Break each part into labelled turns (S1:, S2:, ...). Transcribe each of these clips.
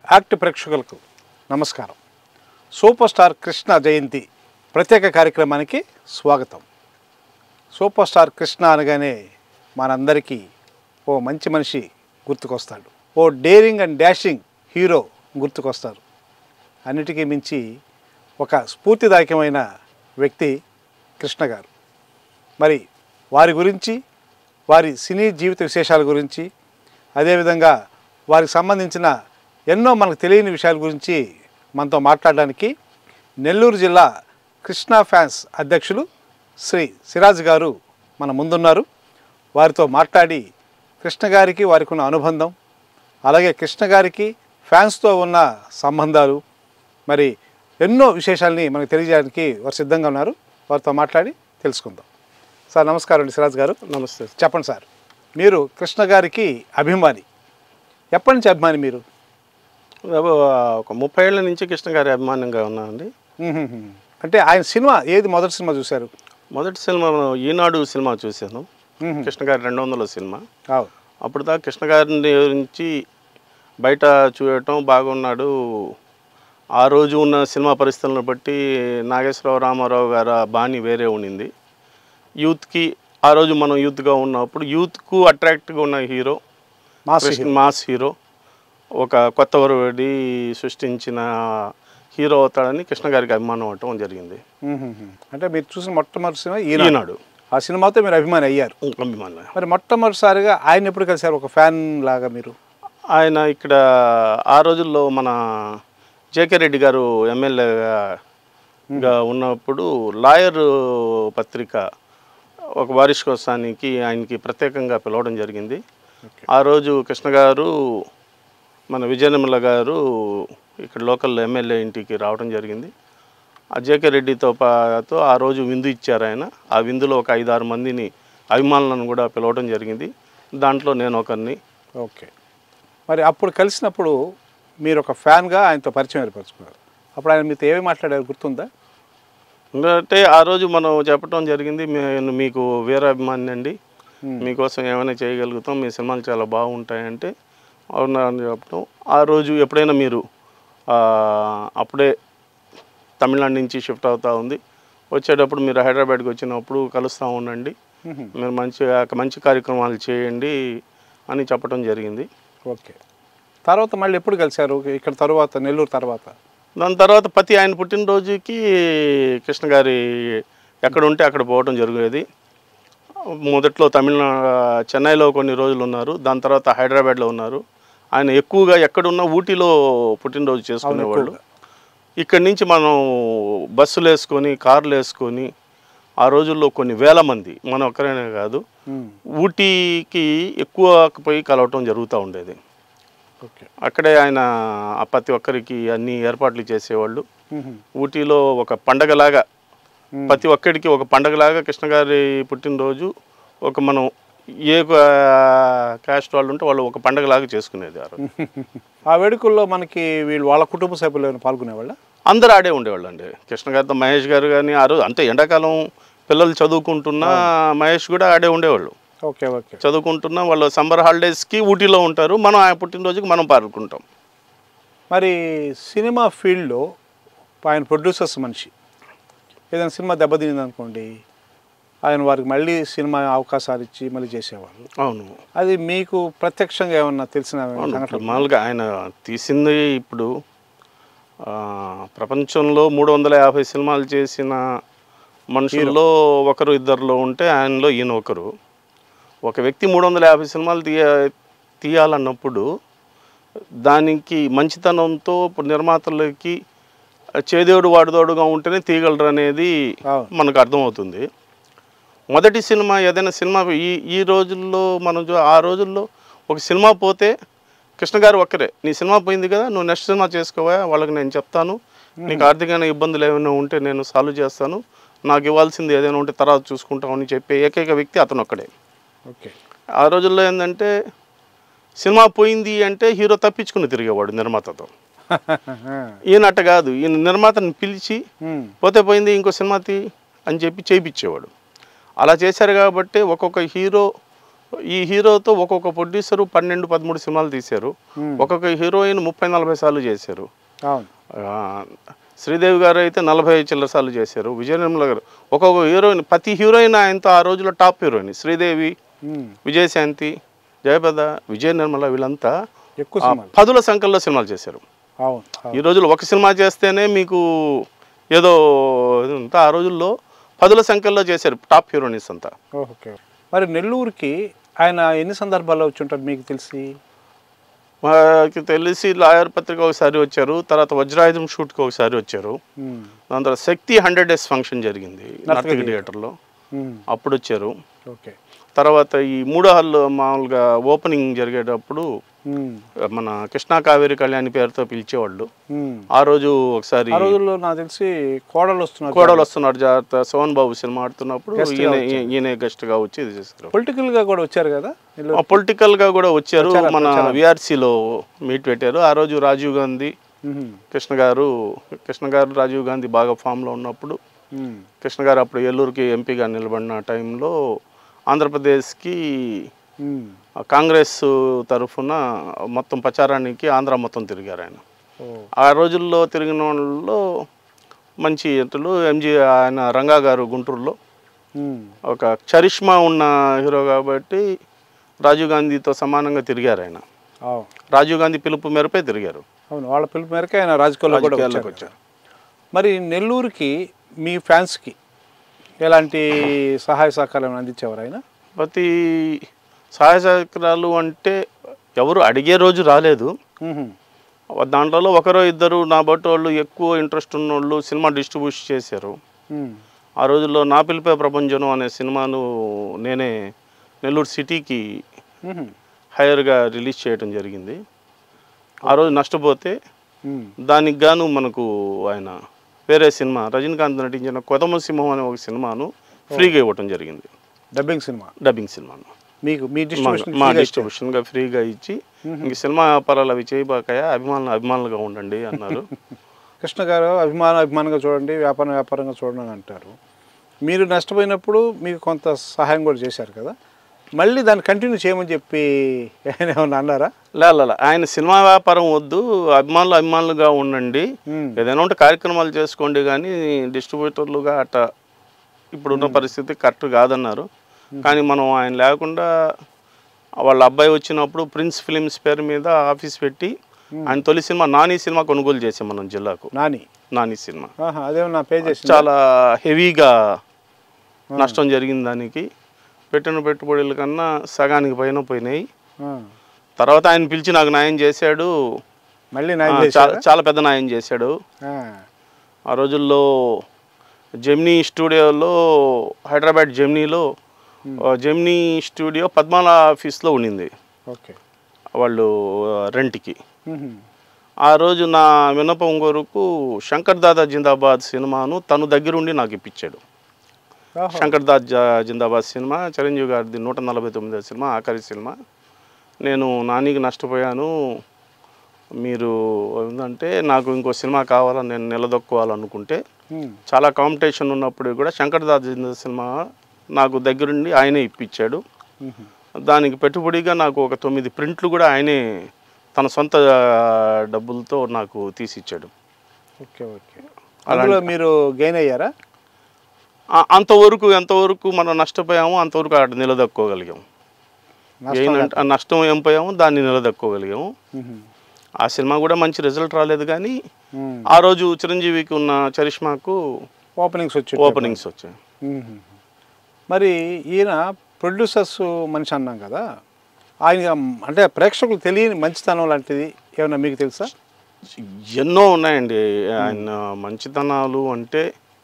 S1: Act ప్రేక్షకులకు నమస్కారం super star Krishna జయంతి ప్రత్యేక కార్యక్రమానికి స్వాగతం సూపర్ స్టార్ కృష్ణ అనగానే మనందరికీ ఓ మంచి మనిషి గుర్తుకొస్తాడు ఓ డేరింగ్ అండ్ డాషింగ్ హీరో గుర్తుకొస్తారు అన్నిటికీ మించి ఒక స్ఫూర్తిదాయకమైన వ్యక్తి కృష్ణ గారు మరి వారి గురించి వారి సినీ జీవిత విశేషాల గురించి అదేవిధంగా వారికి సంబంధించిన ఎన్నో మనకు తెలియని విషయాల గురించి మనతో మాట్లాడడానికి నెల్లూరు జిల్లా కృష్ణా ఫ్యాన్స్ అధ్యక్షులు శ్రీ సిరాజ్ గారు మన ముందున్నారు వారితో మాట్లాడి కృష్ణ గారికి వారికి ఉన్న అనుబంధం అలాగే కృష్ణ గారికి ఫ్యాన్స్తో ఉన్న సంబంధాలు మరి ఎన్నో విశేషాలని మనకు తెలియజేయడానికి వారు సిద్ధంగా ఉన్నారు వారితో మాట్లాడి తెలుసుకుందాం సార్ నమస్కారం అండి సిరాజ్ గారు
S2: నమస్తే
S1: చెప్పండి సార్ మీరు కృష్ణ గారికి అభిమాని ఎప్పటి నుంచి అభిమాని మీరు
S2: దాదాపు ఒక ముప్పై ఏళ్ళ నుంచి కృష్ణ గారి అభిమానంగా ఉన్నానండి
S1: మ్మ్హ్మ్. అంటే ఆయన సినిమా ఏది మొదటి సినిమా చూశారు
S2: మొదటి సినిమా మనం ఈనాడు సినిమా చూశాను
S1: మ్మ్హ్మ్.
S2: కృష్ణ గారి రెండు వందల సినిమా
S1: అవు
S2: అప్పుడు దాకా కృష్ణ గారిని గురించి బయట చూడటం బాగున్నాడు ఆ రోజు ఉన్న సినిమా పరిస్థితులను బట్టి నాగేశ్వరరావు రామారావు గారి బాణి వేరే ఉండింది యూత్కి ఆ రోజు మనం యూత్గా ఉన్నప్పుడు యూత్కు అట్రాక్ట్గా ఉన్న hero
S1: mass
S2: Krishna mass hero ఒక కొత్త వరుడి సృష్టించిన హీరో అవుతాడని కృష్ణ గారికి అభిమానం అవటం జరిగింది
S1: మ్మ్హ్మ్. అంటే మీరు చూసిన మొట్టమొదటి సినిమా ఈనాడు
S2: ఈనాడు
S1: ఆ సినిమాతో మీరు అభిమాని అయ్యారు
S2: అభిమానం
S1: మరి మొట్టమొదటిసారిగా ఆయన ఎప్పుడు కలిశారు ఒక ఫ్యాన్ లాగా మీరు
S2: ఆయన ఇక్కడ ఆ రోజుల్లో మన జేకే రెడ్డి గారు ఎమ్మెల్యేగా గా ఉన్నప్పుడు లాయర్ పత్రిక ఒక వారిష్కోత్సవానికి ఆయనకి ప్రత్యేకంగా పిలవడం జరిగింది ఆ రోజు కృష్ణ గారు మన విజయనిర్మల గారు ఇక్కడ లోకల్ ఎమ్మెల్యే ఇంటికి రావడం జరిగింది ఆ జేకే రెడ్డితో పాటు ఆ రోజు విందు ఇచ్చారు ఆయన ఆ విందులో ఒక ఐదారు మందిని అభిమానులను కూడా పిలవడం జరిగింది దాంట్లో నేను ఒకరిని
S1: ఓకే మరి అప్పుడు కలిసినప్పుడు మీరు ఒక ఫ్యాన్గా ఆయనతో పరిచయం ఏర్పరచుకున్నారు అప్పుడు ఆయన మీతో ఏమి మాట్లాడారు గుర్తుందా
S2: అంటే ఆ రోజు మనం చెప్పడం జరిగింది నేను మీకు వీరాభిమాని అండి మీకోసం ఏమైనా చేయగలుగుతాం మీ సినిమాలు చాలా బాగుంటాయంటే అవునా అని చెప్పడం ఆ రోజు ఎప్పుడైనా మీరు ఆ, అప్పుడే తమిళనాడు నుంచి షిఫ్ట్ అవుతా ఉంది వచ్చేటప్పుడు మీరు హైదరాబాద్కి వచ్చినప్పుడు కలుస్తూ ఉండండి
S1: మ్మ్హ్మ్.
S2: మీరు మంచిగా మంచి కార్యక్రమాలు చేయండి అని చెప్పడం జరిగింది
S1: ఓకే తర్వాత మళ్ళీ ఎప్పుడు కలిశారు ఇక్కడ తర్వాత నెల్లూరు తర్వాత
S2: దాని తర్వాత పతి ఆయన పుట్టినరోజుకి కృష్ణ గారి ఎక్కడ ఉంటే అక్కడ పోవడం జరిగేది మొదట్లో తమిళనాడు చెన్నైలో కొన్ని రోజులు ఉన్నారు దాని తర్వాత హైదరాబాద్లో ఉన్నారు ఆయన ఎక్కువగా ఎక్కడున్నా ఊటీలో పుట్టినరోజు చేసుకునేవాళ్ళు ఇక్కడి నుంచి మనం బస్సులు వేసుకొని కార్లు వేసుకొని ఆ రోజుల్లో కొన్ని వేల మంది మనం ఒక్కరైనా కాదు
S1: మ్మ్.
S2: ఊటీకి ఎక్కువ పోయి కలవటం జరుగుతూ ఉండేది
S1: ఓకే
S2: అక్కడే ఆయన ఆ ప్రతి ఒక్కరికి అన్ని ఏర్పాట్లు చేసేవాళ్ళు
S1: మ్మ్హ్మ్.
S2: ఊటీలో ఒక పండగలాగా
S1: మ్మ్.
S2: ప్రతి ఒక్కడికి ఒక పండగలాగా కృష్ణ గారి పుట్టినరోజు ఒక మనం ఏ క్యాస్ట్ వాళ్ళు ఉంటే వాళ్ళు ఒక పండగలాగా చేసుకునేది ఆ రోజు
S1: ఆ వేడుకల్లో మనకి వీళ్ళు వాళ్ళ కుటుంబ సభ్యులు ఏమైనా పాల్గొనేవాళ్ళ
S2: అందరూ ఆడే ఉండేవాళ్ళు అండి కృష్ణ గారితో మహేష్ గారు కానీ ఆ రోజు అంతే ఎండాకాలం పిల్లలు చదువుకుంటున్నా మహేష్ కూడా ఆడే ఉండేవాళ్ళు
S1: ఓకే ఓకే
S2: చదువుకుంటున్నా వాళ్ళు సమ్మర్ హాలిడేస్కి ఊటీలో ఉంటారు మనం ఆయన పుట్టినరోజుకి మనం పాల్గొంటాం
S1: మరి సినిమా ఫీల్డ్లో ఆయన ప్రొడ్యూసర్స్ మనిషి ఏదైనా సినిమా దెబ్బతింది అనుకోండి ఆయన వారికి మళ్ళీ సినిమా అవకాశాలు ఇచ్చి మళ్ళీ చేసేవాళ్ళు
S2: అవును
S1: అది మీకు ప్రత్యక్షంగా ఏమన్నా తెలిసిన
S2: అవును.
S1: సంఘటన
S2: మామూలుగా ఆయన తీసింది ఇప్పుడు ఆ, ప్రపంచంలో మూడు వందల యాభై సినిమాలు చేసిన మనుషుల్లో ఒకరు ఇద్దరులో ఉంటే ఆయనలో ఈయన ఒకరు ఒక వ్యక్తి మూడు వందల యాభై సినిమాలు తీయ తీయాలన్నప్పుడు దానికి మంచితనంతో ఇప్పుడు నిర్మాతలకి చేదేవుడు వాడుదోడుగా ఉంటేనే తీయగలరు అనేది
S1: అవును.
S2: మనకు అర్థమవుతుంది మొదటి సినిమా ఏదైనా సినిమా ఈ ఈ రోజుల్లో మనం చూ- ఆ రోజుల్లో ఒక సినిమా పోతే కృష్ణ గారు ఒక్కరే నీ సినిమా పోయింది కదా నువ్వు నెక్స్ట్ సినిమా చేసుకోవా వాళ్ళకి నేను చెప్తాను నీకు ఆర్థికమైన ఇబ్బందులు ఏమైనా ఉంటే నేను సాల్వ్ చేస్తాను నాకు ఇవ్వాల్సింది ఏదైనా ఉంటే తర్వాత చూసుకుంటామని చెప్పే ఏకైక వ్యక్తి అతను ఒక్కడే
S1: ఓకే
S2: ఆ రోజుల్లో ఏంటంటే సినిమా పోయింది అంటే హీరో తప్పించుకుని తిరిగేవాడు నిర్మాతతో ఈయన అట్ట కాదు ఈయన నిర్మాతని పిలిచి
S1: మ్మ్.
S2: పోతే పోయింది ఇంకో సినిమా తీ అని చెప్పి చేయించేవాడు అలా చేశారు కాబట్టి ఒక్కొక్క హీరో ఈ హీరోతో ఒక్కొక్క ప్రొడ్యూసరు పన్నెండు పదమూడు సినిమాలు తీశారు
S1: Hmm.
S2: ఒక్కొక్క హీరోయిన్ ముప్పై నలభై సార్లు చేశారు
S1: అవును
S2: ఆ, శ్రీదేవి గారు అయితే నలభై చిల్లర సార్లు చేశారు విజయ నిర్మల గారు ఒక్కొక్క హీరోయిన్ ప్రతి హీరోయిన్ ఆయనతో ఆ రోజుల్లో టాప్ హీరోయిన్ శ్రీదేవి
S1: ఉమ్.
S2: విజయశాంతి జయప్రద విజయ నిర్మల వీళ్ళంతా
S1: ఎక్కువ
S2: ఆ
S1: సినిమాలు
S2: పదుల సంఖ్యలో సినిమాలు చేశారు
S1: అవును అవును.
S2: ఈ రోజుల్లో ఒక సినిమా చేస్తేనే మీకు ఏదో ఇది ఉంటే ఆ రోజుల్లో పదుల సంఖ్యలో చేశారు టాప్ హీరోయిన్స్ అంతా
S1: ఓకే మరి నెల్లూరుకి ఆయన ఎన్ని సందర్భాల్లో వచ్చి ఉంటారు మీకు తెలిసి
S2: మాకు తెలిసి లాయర్ పత్రిక ఒకసారి వచ్చారు తర్వాత వజ్రాయుధం షూట్కి ఒకసారి వచ్చారు
S1: ఉమ్.
S2: దాని తర్వాత శక్తి హండ్రెడ్ డేస్ ఫంక్షన్ జరిగింది నర్తకి థియేటర్లో
S1: ఉమ్.
S2: అప్పుడు వచ్చారు
S1: ఓకే
S2: తర్వాత ఈ మూడో హాల్లో మామూలుగా ఓపెనింగ్ జరిగేటప్పుడు
S1: ఉమ్.
S2: మన కృష్ణా కావేరి కళ్యాణి పేరుతో పిలిచేవాళ్ళు
S1: ఉమ్.
S2: ఆ రోజు ఒకసారి
S1: ఆ రోజుల్లో నాకు తెలిసి కోడలు వస్తున్నారు
S2: కోడలు వస్తున్నారు జాగ్రత్త సోహన్ బాబు సినిమా ఆడుతున్నప్పుడు
S1: Guest గా
S2: ఈయన
S1: వచ్చారు.
S2: ఈయన గెస్ట్ గా వచ్చి ఇది చేశారు
S1: పొలిటికల్ గా కూడా వచ్చారు కదా నెల్లూరు
S2: పొలిటికల్ గా కూడా వచ్చారు
S1: వచ్చారా?
S2: మన
S1: వచ్చారా?
S2: విఆర్సీలో మీట్ పెట్టారు ఆ రోజు రాజీవ్ గాంధీ
S1: ఉమ్.
S2: కృష్ణ గారు కృష్ణ గారు రాజీవ్ గాంధీ బాగా ఫామ్లో ఉన్నప్పుడు
S1: ఉమ్.
S2: కృష్ణ గారు అప్పుడు ఏలూరుకి ఎంపీగా నిలబడిన టైంలో ఆంధ్రప్రదేశ్కి
S1: ఉమ్.
S2: కాంగ్రెస్ తరఫున మొత్తం ప్రచారానికి ఆంధ్ర మొత్తం తిరిగారు ఆయన
S1: ఓ.
S2: ఆ రోజుల్లో తిరిగిన వాళ్ళలో మంచి ఎత్తులు ఎంజీ ఆయన రంగా గారు గుంటూరులో
S1: ఉమ్.
S2: ఒక చరిష్మా ఉన్న హీరో కాబట్టి రాజీవ్ గాంధీతో సమానంగా తిరిగారు ఆయన
S1: అవును
S2: రాజీవ్ గాంధీ పిలుపు మేరపై తిరిగారు
S1: అవును వాళ్ళ పిలుపు మేరకు ఆయన రాజకీయాల్లో కూడా
S2: రాజకీయాల్లోకి
S1: వచ్చారు
S2: వచ్చారు
S1: మరి నెల్లూరుకి మీ ఫ్యాన్స్కి ఎలాంటి సహాయ సహకారం అందించేవారు ఆయన
S2: ప్రతి సహాయ సహకారాలు అంటే ఎవరు అడిగే రోజు రాలేదు
S1: ఉహుం.
S2: దాంట్లో ఒకరో ఇద్దరు నా బట్టి వాళ్ళు ఎక్కువ ఇంట్రెస్ట్ ఉన్న వాళ్ళు సినిమా డిస్ట్రిబ్యూషన్ చేశారు
S1: ఉమ్.
S2: ఆ రోజుల్లో నా పిలిపే ప్రపంచం అనే సినిమాను నేనే నెల్లూరు సిటీకి
S1: ఉహుం.
S2: హైయర్గా రిలీజ్ చేయడం జరిగింది ఆ రోజు నష్టపోతే
S1: ఉమ్.
S2: దానికి గాను మనకు ఆయన వేరే సినిమా రజనీకాంత్ నటించిన కొదమ సింహం అనే ఒక సినిమాను ఫ్రీగా ఇవ్వటం జరిగింది
S1: డబ్బింగ్ సినిమా
S2: డబ్బింగ్ సినిమాను
S1: మీకు మీ
S2: మా-
S1: డిస్ట్రిబ్యూషన్
S2: మా డిస్ట్రిబ్యూషన్గా ఫ్రీగా ఇచ్చి ఇంక సినిమా వ్యాపారాలు అవి చేయబాకయా అభిమానులు అభిమానులుగా ఉండండి అన్నారు
S1: కృష్ణ గారు అభిమాన అభిమానంగా చూడండి వ్యాపారం వ్యాపారంగా చూడండి అని అంటారు మీరు నష్టపోయినప్పుడు మీకు కొంత సహాయం కూడా చేశారు కదా మళ్ళీ దాన్ని కంటిన్యూ చేయమని చెప్పి ఆయన ఏమన్నా అన్నారా
S2: లేల ఆయన సినిమా వ్యాపారం వద్దు అభిమానులు అభిమానులుగా ఉండండి
S1: ఉమ్.
S2: ఏదైనా ఉంటే కార్యక్రమాలు చేసుకోండి కానీ డిస్ట్రిబ్యూటర్లుగా అట్ట ఇప్పుడున్న పరిస్థితి కరెక్ట్ కాదన్నారు కానీ మనం ఆయన లేకుండా వాళ్ళ అబ్బాయి వచ్చినప్పుడు ప్రిన్స్ ఫిలిమ్స్ పేరు మీద ఆఫీస్ పెట్టి ఆయన తొలి సినిమా నాని సినిమా కొనుగోలు చేసాం మనం జిల్లాకు
S1: నాని
S2: నాని సినిమా
S1: ఆహా, అదేమన్నా పే చేసి
S2: చాలా హెవీగా నష్టం జరిగింది దానికి పెట్టిన పెట్టుబడుల కన్నా సగానికి పైన పోయినాయి తర్వాత ఆయన పిలిచి నాకు న్యాయం చేశాడు
S1: మళ్ళీ
S2: ఆ,
S1: నాయన
S2: చాలా
S1: చేశారా
S2: చాలా పెద్ద న్యాయం చేశాడు
S1: ఆ,
S2: ఆ రోజుల్లో జెమ్నీ స్టూడియోలో హైదరాబాద్ జెమ్నీలో ఆ, జెమ్నీ స్టూడియో పద్మాల ఆఫీస్లో ఉండింది
S1: ఓకే
S2: వాళ్ళు ఆ, రెంట్కి
S1: ఉహుం.
S2: ఆ రోజు నా విన్నపం కొరకు శంకర్ దాదా జిందాబాద్ సినిమాను తను దగ్గరుండి నాకు ఇప్పించాడు
S1: ఓహో.
S2: శంకర్ దాస్ జా- జిందాబాద్ సినిమా చిరంజీవి గారిది నూట నలభై తొమ్మిదో సినిమా ఆఖరి సినిమా నేను నానికి నష్టపోయాను మీరు ఏంటంటే నాకు ఇంకో సినిమా కావాలని నేను నిలదొక్కోవాలనుకుంటే
S1: ఉమ్.
S2: చాలా కాంపిటీషన్ ఉన్నప్పుడు కూడా శంకర్ దాస్ జిందాబాద్ సినిమా నాకు దగ్గరుండి ఆయనే ఇప్పించాడు
S1: ఉహుం.
S2: దానికి పెట్టుబడిగా నాకు ఒక తొమ్మిది ప్రింట్లు కూడా ఆయనే తన సొంత డబ్బులతో నాకు తీసిచ్చాడు
S1: ఓకే ఓకే అందులో మీరు గెయిన్ అయ్యారా
S2: ఆ- అంతవరకు ఎంతవరకు మనం నష్టపోయామో అంతవరకు అక్కడ నిలదొక్కోగలిగాం
S1: నష్టం
S2: గెయిన్ అంటే ఆ నష్టం ఏం పోయామో దాన్ని నిలదొక్కోగలిగాము
S1: ఉహుం.
S2: ఆ సినిమా కూడా మంచి రిజల్ట్ రాలేదు కానీ
S1: ఉమ్.
S2: ఆ రోజు చిరంజీవికి ఉన్న చరిష్మాకు
S1: ఓపెనింగ్స్ వచ్చి
S2: ఓపెనింగ్స్ వచ్చాయి
S1: ఉహుం. మరి ఈయన ప్రొడ్యూసర్స్ మనిషి అన్నాం కదా ఆయన అంటే ప్రేక్షకులు తెలియని మంచితనం లాంటిది ఏమన్నా మీకు తెలుసా
S2: ఎన్నో ఉన్నాయండి ఆయన మంచితనాలు అంటే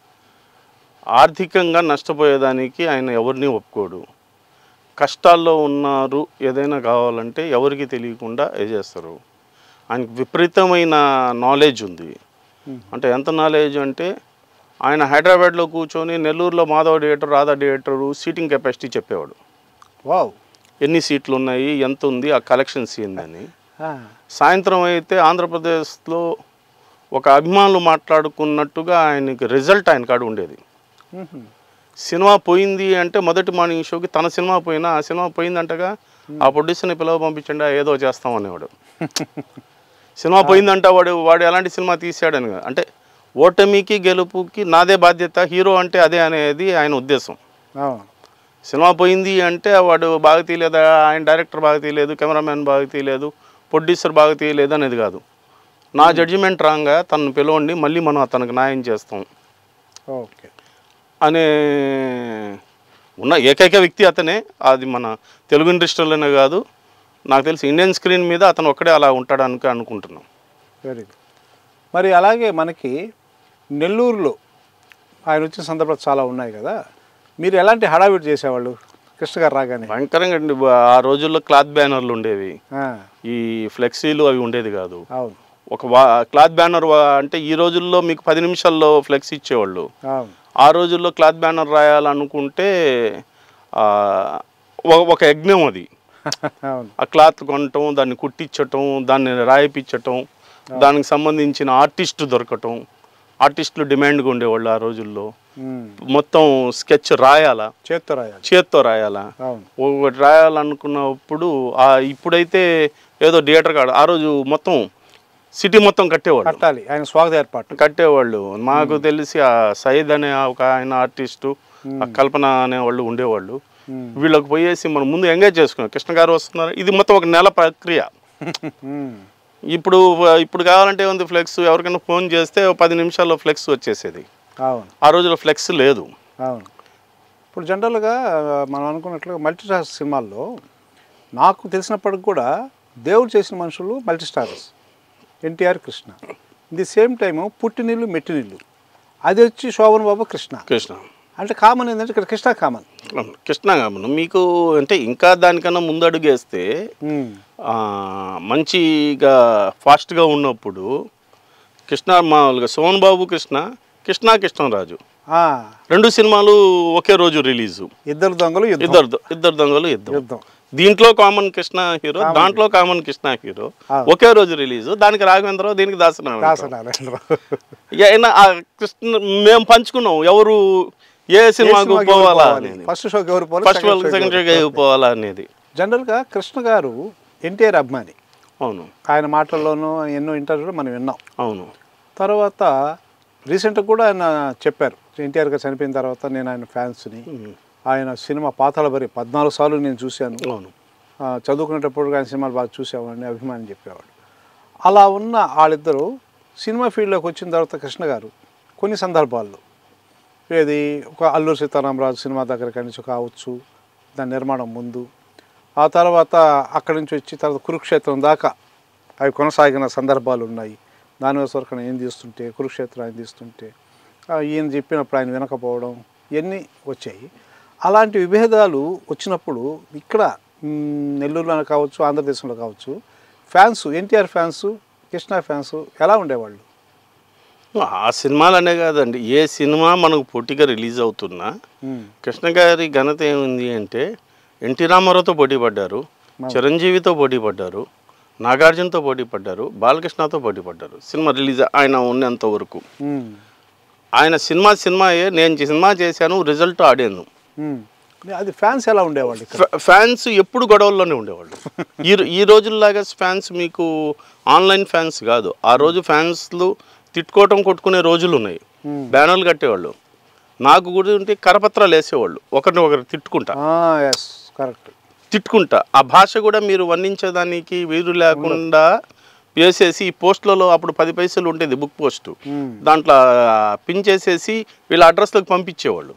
S2: ఆర్థికంగా నష్టపోయేదానికి ఆయన ఎవరిని ఒప్పుకోడు కష్టాల్లో ఉన్నారు ఏదైనా కావాలంటే ఎవరికి తెలియకుండా ఏ చేస్తారు ఆయనకు విపరీతమైన నాలెడ్జ్ ఉంది అంటే ఎంత నాలెడ్జ్ అంటే ఆయన హైదరాబాద్లో కూర్చొని నెల్లూరులో Madhava theatre Radha theatre seating capacity చెప్పేవాడు
S1: వావ్
S2: ఎన్ని సీట్లు ఉన్నాయి ఎంత ఉంది ఆ కలెక్షన్స్ ఏందని
S1: ఆ.
S2: సాయంత్రం అయితే ఆంధ్రప్రదేశ్లో ఒక అభిమానులు మాట్లాడుకున్నట్టుగా ఆయనకి రిజల్ట్ ఆయన కాడ ఉండేది
S1: ఉహుం.
S2: సినిమా పోయింది అంటే మొదటి మార్నింగ్ షోకి తన సినిమా పోయినా ఆ సినిమా పోయిందంటగా ఆ ప్రొడ్యూసర్ని పిలవ పంపించండి ఏదో చేస్తాం అనేవాడు సినిమా పోయిందంట వాడు వాడు ఎలాంటి సినిమా తీసాడని కాదు. అంటే ఓటమికి గెలుపుకి నాదే బాధ్యత హీరో అంటే అదే అనేది ఆయన ఉద్దేశం
S1: అవును
S2: సినిమా పోయింది అంటే వాడు బాగా తీయలేదు ఆయన డైరెక్టర్ బాగా తీయలేదు కెమెరామ్యాన్ బాగా తీయలేదు ప్రొడ్యూసర్ బాగా తీయలేదు అనేది కాదు నా జడ్జిమెంట్ రాంగా తనను పిలవండి మళ్ళీ మనం అతనికి న్యాయం చేస్తాం
S1: ఓకే
S2: అనే ఉన్న ఏకైక వ్యక్తి అతనే అది మన తెలుగు ఇండస్ట్రీలోనే కాదు నాకు తెలిసి ఇండియన్ స్క్రీన్ మీద అతను ఒక్కడే అలా ఉంటాడని అనుకుంటున్నాం
S1: వెరీ గుడ్ మరి అలాగే మనకి నెల్లూరులో ఆయన వచ్చిన సందర్భాలు చాలా ఉన్నాయి కదా మీరు ఎలాంటి హడావిడి చేసేవాళ్ళు కృష్ణ గారు రాగానే
S2: భయంకరంగా అండి. ఆ రోజుల్లో క్లాత్ బ్యానర్లు ఉండేవి
S1: ఆ,
S2: ఈ ఫ్లెక్సీలు అవి ఉండేది కాదు
S1: అవును
S2: ఒక వా క్లాత్ బ్యానర్ వా- అంటే ఈ రోజుల్లో మీకు పది నిమిషాల్లో ఫ్లెక్స్ ఇచ్చేవాళ్ళు
S1: అవును
S2: ఆ రోజుల్లో క్లాత్ బ్యానర్ రాయాలనుకుంటే ఆ, ఒక- ఒక యజ్ఞం అది
S1: అవును
S2: ఆ క్లాత్ కొనటం దాన్ని కుట్టించటం దాన్ని రాయిపించటం దానికి సంబంధించిన ఆర్టిస్ట్ దొరకటం ఆర్టిస్టులు డిమాండ్గా ఉండేవాళ్ళు ఆ రోజుల్లో
S1: ఉమ్,
S2: మొత్తం స్కెచ్ రాయాలా
S1: చేత్తో రాయాలి
S2: చేత్తో రాయాలా
S1: అవును
S2: ఒకటి రాయాలనుకున్నప్పుడు ఆ ఇప్పుడైతే ఏదో థియేటర్ కాడ ఆ రోజు మొత్తం సిటీ మొత్తం కట్టేవాళ్ళు
S1: కట్టాలి ఆయన స్వాగత ఏర్పాటు
S2: కట్టేవాళ్ళు మాకు తెలిసి ఆ సయద్ అనే ఒక ఆయన ఆర్టిస్టు ఆ కల్పన అనే వాళ్ళు ఉండేవాళ్ళు
S1: ఉమ్,
S2: వీళ్ళకి పోయేసి మనం ముందు ఎంగేజ్ చేసుకున్నాం కృష్ణ గారు వస్తున్నారు ఇది మొత్తం ఒక నెల ప్రక్రియ
S1: ఉమ్,
S2: ఇప్పుడు ఇప్పుడు కావాలంటే ఉంది ఫ్లెక్స్ ఎవరికైనా ఫోన్ చేస్తే ఓ పది నిమిషాల్లో ఫ్లెక్స్ వచ్చేసేది
S1: అవును
S2: ఆ రోజుల్లో ఫ్లెక్స్ లేదు
S1: అవును ఇప్పుడు జనరల్గా మనం అనుకున్నట్లుగా మల్టీ స్టార్ సినిమాల్లో నాకు తెలిసినప్పటికి కూడా దేవుడు చేసిన మనుషులు multi stars NTR Krishna the same time పుట్టినీళ్ళు మెట్టినీళ్ళు అది వచ్చి శోభన్ బాబు కృష్ణ
S2: కృష్ణ
S1: అంటే కామన్ ఏంటంటే ఇక్కడ కృష్ణ కామన్
S2: కృష్ణ గామను మీకు అంటే ఇంకా దానికన్నా ముందు అడుగేస్తే ఆ, మంచిగా ఫాస్ట్గా ఉన్నప్పుడు కృష్ణ మామూలుగా సోన్ బాబు కృష్ణ కృష్ణ కృష్ణరాజు రెండు సినిమాలు ఒకే రోజు రిలీజు
S1: ఇద్దరు దొంగలు యుద్ధం
S2: ఇద్దరు దొ- ఇద్దరు దొంగలు ఇద్దరు
S1: యుద్ధం
S2: దీంట్లో కామన్ కృష్ణ హీరో దాంట్లో కామన్ కృష్ణ హీరో
S1: ఆ.
S2: ఒకే రోజు రిలీజ్ దానికి రాఘవేంద్రరావు దీనికి దాసనారాయణ
S1: దాసనారాయణరావు
S2: ఇక ఆయన ఆ కృష్ణ మేము పంచుకున్నాం ఎవరు ఏ సినిమాకు పోవాలా అనేది
S1: ఫస్ట్ షోకి ఎవరు పోవాలి
S2: ఫస్ట్ వాళ్ళకి సెకండ్ షోకి పోవాలా అనేది
S1: జనరల్గా కృష్ణ గారు ఎన్టీఆర్ అభిమాని
S2: అవును
S1: ఆయన మాటల్లోనూ ఎన్నో ఇంటర్వ్యూలో మనం విన్నాం
S2: అవును
S1: తర్వాత రీసెంట్గా కూడా ఆయన చెప్పారు ఎన్టీఆర్ గారు చనిపోయిన తర్వాత నేను ఆయన ఫ్యాన్స్ని
S2: ఉమ్.
S1: ఆయన సినిమా పాతాల బరి పద్నాలుగు సార్లు నేను చూశాను
S2: అవును
S1: ఆ, చదువుకునేటప్పుడు ఆయన సినిమాలు బాగా చూసేవాడిని అభిమాని చెప్పేవాడు అలా ఉన్న వాళ్ళిద్దరూ సినిమా ఫీల్డ్లోకి వచ్చిన తర్వాత కృష్ణ గారు కొన్ని సందర్భాల్లో ఏది ఒక అల్లూరు సీతారామరాజు సినిమా దగ్గర నుంచి కావచ్చు దాని నిర్మాణం ముందు ఆ తర్వాత అక్కడి నుంచి వచ్చి తర్వాత కురుక్షేత్రం దాకా అవి కొనసాగిన సందర్భాలు ఉన్నాయి దాని వరకు ఏం తీస్తుంటే కురుక్షేత్రం ఆయన తీస్తుంటే ఆ, ఈయన చెప్పినప్పుడు ఆయన వినకపోవడం ఇవన్నీ వచ్చాయి అలాంటి విభేదాలు వచ్చినప్పుడు ఇక్కడ మ్, నెల్లూరులో కావచ్చు ఆంధ్రదేశంలో కావచ్చు fans NTR fans Krishna fans ఎలా ఉండేవాళ్ళు
S2: ఆ సినిమాలు అనే కాదండి ఏ సినిమా మనకు పోటీగా రిలీజ్ అవుతున్నా
S1: మ్,
S2: కృష్ణ గారి ఘనత ఏముంది అంటే ఎన్టీ రామారావుతో పోటీ పడ్డారు చిరంజీవితో పోటీ పడ్డారు నాగార్జునతో పోటీ పడ్డారు బాలకృష్ణతో పోటీ పడ్డారు సినిమా రిలీజ్ ఆయన ఉన్నంత వరకు
S1: మ్,
S2: ఆయన సినిమా సినిమాయే నేను సినిమా చేశాను రిజల్ట్ ఆడాను
S1: మ్. అది ఫ్యాన్స్ ఎలా ఉండేవాళ్ళు ఇక్కడ
S2: ఫ- ఫ్యాన్స్ ఎప్పుడు గొడవల్లోనే ఉండేవాళ్ళు ఈ రో- ఈ రోజుల్లాగా ఫ్యాన్స్ మీకు ఆన్లైన్ ఫ్యాన్స్ కాదు ఆ రోజు ఫ్యాన్స్లు తిట్టుకోవటం కొట్టుకునే రోజులు ఉన్నాయి
S1: మ్.
S2: బ్యానర్లు కట్టేవాళ్ళు నాకు కూడా ఉంటే కరపత్రాలు వేసేవాళ్ళు ఒకరిని ఒకరు తిట్టుకుంటా
S1: ఎస్ కరెక్ట్
S2: తిట్టుకుంటా ఆ భాష కూడా మీరు వర్ణించేదానికి వీరు లేకుండా వేసేసి ఈ పోస్టులలో అప్పుడు పది పైసలు ఉండేది బుక్ పోస్టు దాంట్లో పిన్ చేసేసి వీళ్ళ అడ్రస్లకు పంపించేవాళ్ళు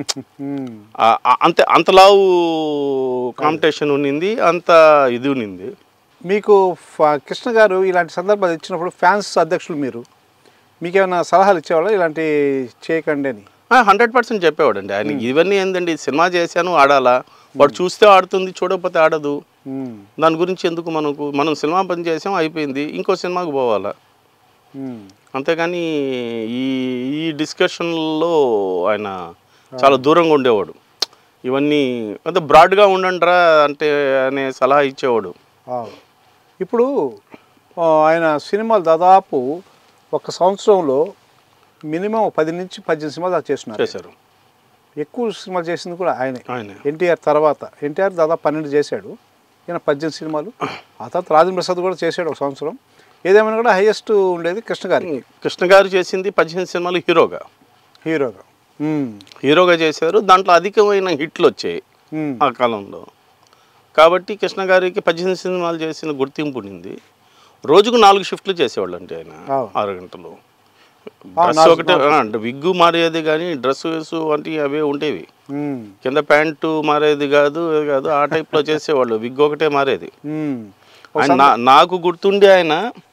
S2: ఆ- ఆ- అంతే అంతలావు కాంపిటీషన్ ఉన్నింది అంత ఇది ఉన్నింది
S1: మీకు ఫ- కృష్ణ గారు ఇలాంటి సందర్భాలు ఇచ్చినప్పుడు ఫ్యాన్స్ అధ్యక్షులు మీరు మీకు ఏమైనా సలహాలు ఇచ్చేవాళ్ళ ఇలాంటి చేయకండి అని
S2: హండ్రెడ్ పర్సెంట్ చెప్పేవాడండి ఆయన ఇవన్నీ ఏందండి సినిమా చేశాను ఆడాలా వాడు చూస్తే ఆడుతుంది చూడకపోతే ఆడదు
S1: మ్,
S2: దాని గురించి ఎందుకు మనకు మనం సినిమా పని చేసాం అయిపోయింది ఇంకో సినిమాకి పోవాలా
S1: మ్,
S2: అంతేగాని ఈ ఈ డిస్కషన్లో ఆయన చాలా దూరంగా ఉండేవాడు ఇవన్నీ అంటే బ్రాడ్గా ఉండండిరా అంటే అనే సలహా ఇచ్చేవాడు
S1: అవును. ఇప్పుడు ఆ, ఆయన సినిమాలు దాదాపు ఒక సంవత్సరంలో మినిమం పది నుంచి పద్దెనిమిది సినిమాలు దాకా చేస్తున్నారు
S2: చేశారు
S1: ఎక్కువ సినిమాలు చేసింది కూడా ఆయనే
S2: ఆయనే
S1: ఎన్టీఆర్ తర్వాత ఎన్టీఆర్ దాదాపు పన్నెండు చేశాడు ఈయన పద్దెనిమిది సినిమాలు ఆ తర్వాత రాజేంద్ర ప్రసాద్ కూడా చేశాడు ఒక సంవత్సరం ఏదేమైనా కూడా హైయెస్ట్ ఉండేది కృష్ణ గారికి
S2: కృష్ణ గారు చేసింది పద్దెనిమిది సినిమాలు హీరోగా
S1: హీరోగా ఉమ్,
S2: హీరోగా చేశారు దాంట్లో అధికమైన హిట్లు వచ్చాయి
S1: ఉమ్,
S2: ఆ కాలంలో కాబట్టి కృష్ణ గారికి పద్దెనిమిది సినిమాలు చేసిన గుర్తింపు ఉండింది రోజుకు నాలుగు షిఫ్ట్లు చేసేవాళ్ళు అంటే ఆయన
S1: అవును.
S2: ఆరు గంటలు
S1: ఆ,
S2: డ్రెస్
S1: నాలుగు-
S2: ఒకటే ఆ, అంటే విగ్గు మారేది కానీ డ్రెస్ వేసు వంటి అవే ఉండేవి
S1: ఉమ్,
S2: కింద ప్యాంటు మారేది కాదు ఇది కాదు ఆ టైప్లో చేసేవాళ్ళు విగ్గు ఒకటే మారేది
S1: ఉమ్.
S2: ఆయన నా నాకు గుర్తుండి ఆయన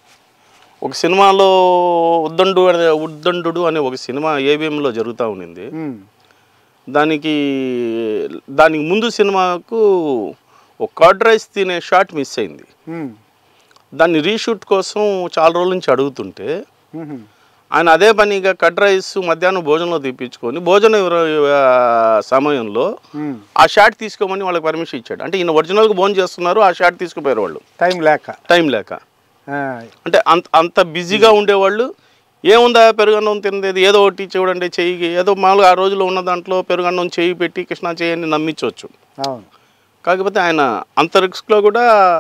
S2: ఒక సినిమాలో ఉద్దండు అనే ఉద్దండు అనే ఒక సినిమా ఏబిఎంలో జరుగుతూ ఉండింది
S1: ఉమ్,
S2: దానికి దానికి ముందు సినిమాకు ఒక కర్డ్ రైస్ తినే షాట్ మిస్ అయింది
S1: ఉమ్,
S2: దాన్ని రీషూట్ కోసం చాలా రోజుల నుంచి అడుగుతుంటే
S1: ఉమ్,
S2: ఆయన అదే పనిగా కర్డ్ రైస్ మధ్యాహ్నం భోజనంలో తెప్పించుకొని భోజనం ఇవ్వ- ఆ, సమయంలో
S1: ఉమ్.
S2: ఆ షాట్ తీసుకోమని వాళ్ళకి పర్మిషన్ ఇచ్చాడు అంటే ఈయన ఒరిజినల్గా భోజనం చేస్తున్నారు ఆ షాట్ తీసుకుపోయారు వాళ్ళు
S1: టైం లేక
S2: టైం లేక
S1: ఆ,
S2: అంటే అంత అంత బిజీగా ఉండేవాళ్ళు ఏముందా పెరుగన్నం తినలేదు ఏదో ఒకటి చూడండి చెయ్యి ఏదో మామూలుగా ఆ రోజులో ఉన్న దాంట్లో పెరుగన్నం చెయ్యి పెట్టి కృష్ణ చెయ్యని నమ్మించవచ్చు
S1: అవును
S2: కాకపోతే ఆయన అంత రిస్క్లో కూడా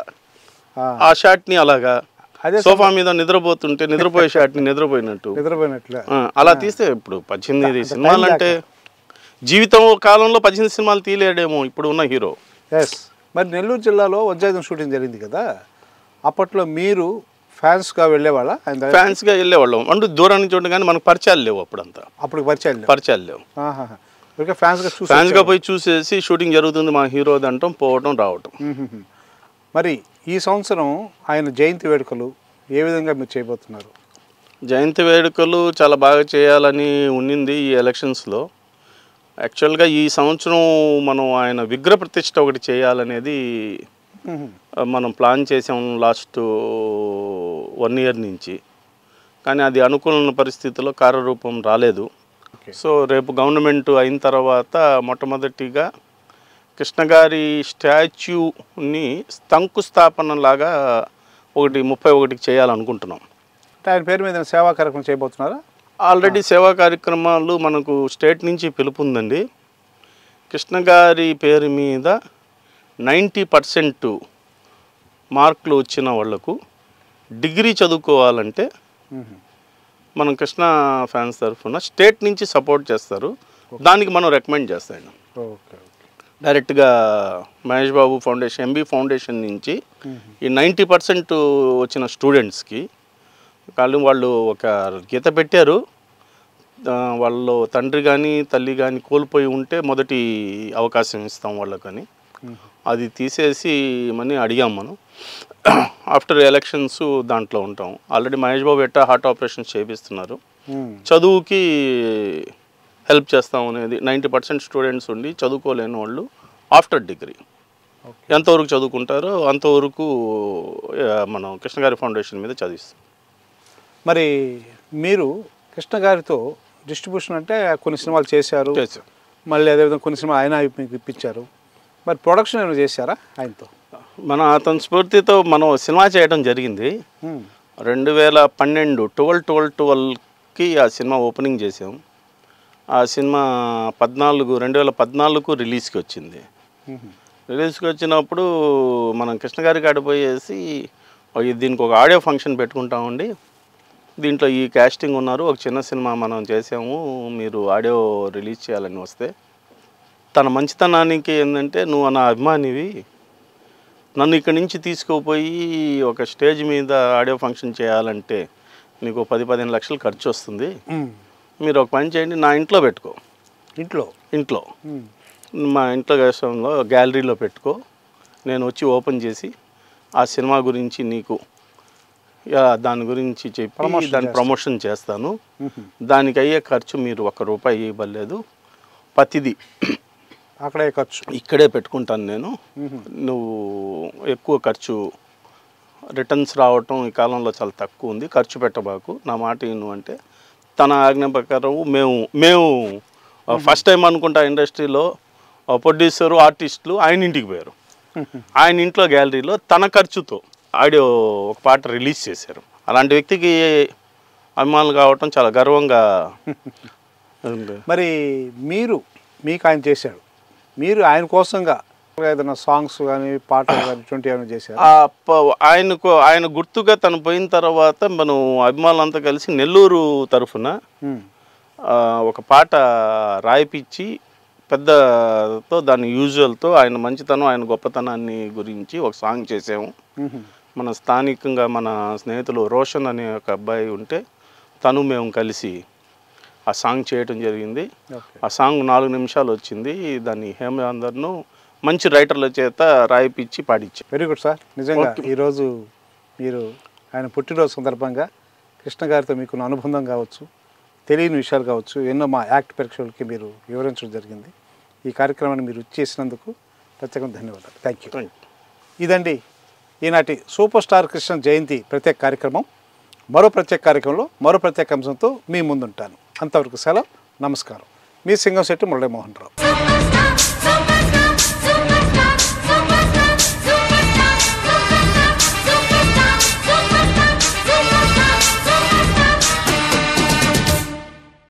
S1: ఆ,
S2: ఆ షాట్ని అలాగా
S1: అదే
S2: సోఫా మీద నిద్రపోతుంటే నిద్రపోయే షాట్ని నిద్రపోయినట్టు
S1: నిద్రపోయినట్లే
S2: ఆ, అలా తీస్తే ఇప్పుడు పద్దెనిమిది సినిమాలు అంటే జీవితం కాలంలో పద్దెనిమిది సినిమాలు తీయలేడేమో ఇప్పుడు ఉన్న హీరో
S1: ఎస్ మరి నెల్లూరు జిల్లాలో వజ్రాయుధం షూటింగ్ జరిగింది కదా అప్పట్లో మీరు ఫ్యాన్స్గా వెళ్ళేవాళ్ళ ఆయన దగ్గర
S2: ఫ్యాన్స్గా వెళ్ళేవాళ్ళం అంటే దూరం నుంచి ఉండగానే మనకు పరిచయాలు లేవు అప్పుడంతా
S1: అప్పుడు పరిచయం లేవు
S2: పరిచయాలు లేవు
S1: ఆహాహా. ఊరికే ఫ్యాన్స్గా చూసి
S2: ఫ్యాన్స్గా పోయి చూసేసి షూటింగ్ జరుగుతుంది మా హీరో అంటాం పోవటం రావటం
S1: మ్మ్. మరి ఈ సంవత్సరం ఆయన జయంతి వేడుకలు ఏ విధంగా మీరు చేయబోతున్నారు
S2: జయంతి వేడుకలు చాలా బాగా చేయాలని ఉన్నింది ఈ ఎలక్షన్స్లో యాక్చువల్గా ఈ సంవత్సరం మనం ఆయన విగ్రహ ప్రతిష్ట ఒకటి చేయాలనేది
S1: మ్మ్.
S2: ఆ, మనం ప్లాన్ చేసాం లాస్ట్ వన్ ఇయర్ నుంచి కానీ అది అనుకూల పరిస్థితిలో కార్యరూపం రాలేదు
S1: ఓకే
S2: సో రేపు గవర్నమెంట్ అయిన తర్వాత మొట్టమొదటిగా కృష్ణ గారి స్టాచ్యూని శంకుస్థాపన లాగా ఒకటి ముప్పై ఒకటికి చేయాలనుకుంటున్నాం
S1: అంటే ఆయన పేరు మీద సేవా కార్యక్రమం చేయబోతున్నారా
S2: ఆల్రెడీ సేవా కార్యక్రమాలు మనకు స్టేట్ నుంచి పిలుపు ఉందండి కృష్ణ గారి పేరు మీద నైంటీ పర్సెంట్ మార్కులు వచ్చిన వాళ్లకు డిగ్రీ చదువుకోవాలంటే
S1: మ్మ్.
S2: మనం కృష్ణ ఫ్యాన్స్ తరఫున స్టేట్ నుంచి సపోర్ట్ చేస్తారు దానికి మనం రికమెండ్ చేస్తాం
S1: ఓకే ఓకే
S2: డైరెక్ట్గా Mahesh Babu foundation MB foundation నుంచి ఈ నైంటీ పర్సెంట్ వచ్చిన స్టూడెంట్స్కి వాళ్ళు వాళ్ళు ఒక గీత పెట్టారు ఆ, వాళ్ళు తండ్రి కానీ తల్లి కానీ కోల్పోయి ఉంటే మొదటి అవకాశం ఇస్తాం వాళ్ళకని
S1: మ్మ్.
S2: అది తీసేసి మని అడిగాం మనం ఆఫ్టర్ ఎలక్షన్స్ దాంట్లో ఉంటాం ఆల్రెడీ మహేష్ బాబు ఎట్టా హార్ట్ ఆపరేషన్స్ చేపిస్తున్నారు
S1: మ్మ్.
S2: చదువుకి హెల్ప్ చేస్తాం అనేది నైంటీ పర్సెంట్ స్టూడెంట్స్ ఉండి చదువుకోలేని వాళ్ళు ఆఫ్టర్ డిగ్రీ
S1: ఓకే
S2: ఎంతవరకు చదువుకుంటారో అంతవరకు ఆ, మనం కృష్ణగారి ఫౌండేషన్ మీద చదివిస్తాం
S1: మరి మీరు కృష్ణ గారితో డిస్ట్రిబ్యూషన్ అంటే కొన్ని సినిమాలు చేశారు
S2: చేసాం
S1: మళ్ళీ అదేవిధంగా కొన్ని సినిమాలు ఆయన మీకు ఇప్పించారు మరి ప్రొడక్షన్ ఏమైనా చేశారా ఆయనతో
S2: మన అతని స్ఫూర్తితో మనం సినిమా చేయడం జరిగింది
S1: మ్మ్.
S2: రెండు వేల పన్నెండు ట్వెల్వ్ ట్వెల్వ్ ట్వెల్వ్కి ఆ సినిమా ఓపెనింగ్ చేసాం ఆ సినిమా పద్నాలుగు రెండు వేల పద్నాలుగు రిలీజ్కి వచ్చింది
S1: మ్మ్.
S2: రిలీజ్కి వచ్చినప్పుడు మనం కృష్ణ గారి కాడ పోయేసి "ఓ, ఇది దీనికి ఒక ఆడియో ఫంక్షన్ పెట్టుకుంటామండి దీంట్లో ఈ కాస్టింగ్ ఉన్నారు ఒక చిన్న సినిమా మనం చేసాము మీరు ఆడియో రిలీజ్ చేయాలని వస్తే తన మంచితనానికి ఏంటంటే నువ్వు నా అభిమానివి నన్ను ఇక్కడి నుంచి తీసుకుపోయి ఒక స్టేజ్ మీద ఆడియో ఫంక్షన్ చేయాలంటే నీకు పది పదిహేను లక్షలు ఖర్చు వస్తుంది
S1: మ్మ్.
S2: మీరు ఒక పని చేయండి నా ఇంట్లో పెట్టుకో
S1: ఇంట్లో
S2: ఇంట్లో
S1: మ్మ్.
S2: మా ఇంట్లో వేసంలో గ్యాలరీలో పెట్టుకో నేను వచ్చి ఓపెన్ చేసి ఆ సినిమా గురించి నీకు యా, దాని గురించి చెప్పి
S1: Promotion
S2: దాని
S1: చేస్తా.
S2: ప్రమోషన్ చేస్తాను
S1: మ్మ్.
S2: దానికి అయ్యే ఖర్చు మీరు ఒక్క రూపాయి ఇవ్వలేదు ప్రతిది
S1: అక్కడే ఖర్చు
S2: ఇక్కడే పెట్టుకుంటాను నేను
S1: మ్మ్.
S2: నువ్వు ఎక్కువ ఖర్చు రిటర్న్స్ రావటం ఈ కాలంలో చాలా తక్కువ ఉంది ఖర్చు పెట్టబాకు నా మాట విను అంటే తన ఆజ్ఞ ప్రకారం మేము మేము ఫస్ట్ టైం అనుకుంటా ఇండస్ట్రీలో ప్రొడ్యూసరు ఆర్టిస్టులు ఆయన ఇంటికి పోయారు ఆయన ఇంట్లో గ్యాలరీలో తన ఖర్చుతో ఆడియో ఒక పాట రిలీజ్ చేశారు అలాంటి వ్యక్తికి అభిమానులు కావటం చాలా గర్వంగా ఉంది.
S1: మరి మీరు మీకు ఆయన చేశాడు మీరు ఆయన కోసంగా ఏదైనా సాంగ్స్ కానీ పాటలు కానీ ఇటువంటి ఏమైనా చేశారు
S2: ఆ ప- ఆయనకు ఆయన గుర్తుగా తను పోయిన తర్వాత మనం అభిమానులంతా కలిసి నెల్లూరు తరఫున ఆ, ఒక పాట రాయిపిచ్చి పెద్దతో దాని యూజువల్తో ఆయన మంచితనం ఆయన గొప్పతనాన్ని గురించి ఒక సాంగ్ చేసాము మన స్థానికంగా మన స్నేహితులు రోషన్ అనే ఒక అబ్బాయి ఉంటే తను మేము కలిసి ఆ సాంగ్ చేయటం జరిగింది
S1: ఓకే
S2: ఆ సాంగ్ నాలుగు నిమిషాలు వచ్చింది దాన్ని హేమందర్ను మంచి రైటర్ల చేత రాయిపిచ్చి పాడించాం
S1: వెరీ గుడ్ సార్ నిజంగా ఈరోజు మీరు ఆయన పుట్టినరోజు సందర్భంగా కృష్ణ గారితో మీకున్న అనుబంధం కావచ్చు తెలియని విషయాలు కావచ్చు ఎన్నో మా యాక్ట్ ప్రేక్షకులకి మీరు వివరించడం జరిగింది ఈ కార్యక్రమాన్ని మీరు చేసినందుకు ప్రత్యేకంగా ధన్యవాదాలు థ్యాంక్ యూ
S2: థ్యాంక్ యూ
S1: ఇదండి ఈనాటి సూపర్ స్టార్ కృష్ణ జయంతి ప్రత్యేక కార్యక్రమం మరో ప్రత్యేక కార్యక్రమంలో మరో ప్రత్యేక అంశంతో మీ ముందుంటాను అంతవరకు సెలవు నమస్కారం మీ సింగం శెట్టి మురళీమోహన్ రావు